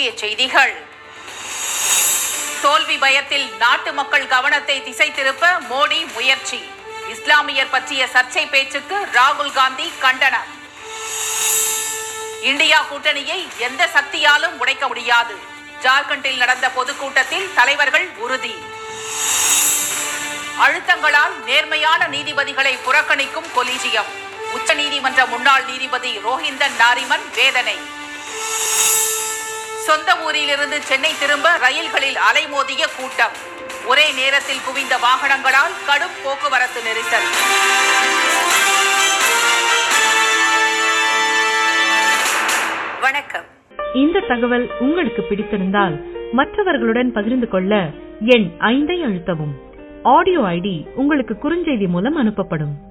முக்கிய செய்திகள் தோல்வி பயத்தில் நாட்டு மக்கள் கவனத்தை திசை திருப்ப மோடி முயற்சி இஸ்லாமியர் பற்றிய சர்ச்சை பேச்சுக்கு ராகுல் காந்தி கண்டனம் இந்தியா கூட்டணியை எந்த சக்தியாலும் உடைக்க முடியாது ஜார்க்கண்டில் நடந்த பொதுக்கூட்டத்தில் தலைவர்கள் உறுதி அழுத்தங்களால் நேர்மையான நீதிபதிகளை புறக்கணிக்கும் கொலிஜியம் உச்சநீதிமன்ற முன்னாள் நீதிபதி ரோஹிந்தன் நாரிமன் வேதனை சொந்த ஊரிலிருந்து சென்னை திரும்ப ரயில்களில் அலைமோதிய கூட்டம் ஒரே நேரத்தில் குவிந்த வாகனங்களால் கடும் போக்குவரத்து நெரிசல் வணக்கம் இந்த தகவல் உங்களுக்கு பிடித்திருந்தால் மற்றவர்களுடன் பகிர்ந்து கொள்ள எண் ஐந்தை அழுத்தவும் ஆடியோ ஐடி உங்களுக்கு குறுஞ்செய்தி மூலம் அனுப்பப்படும்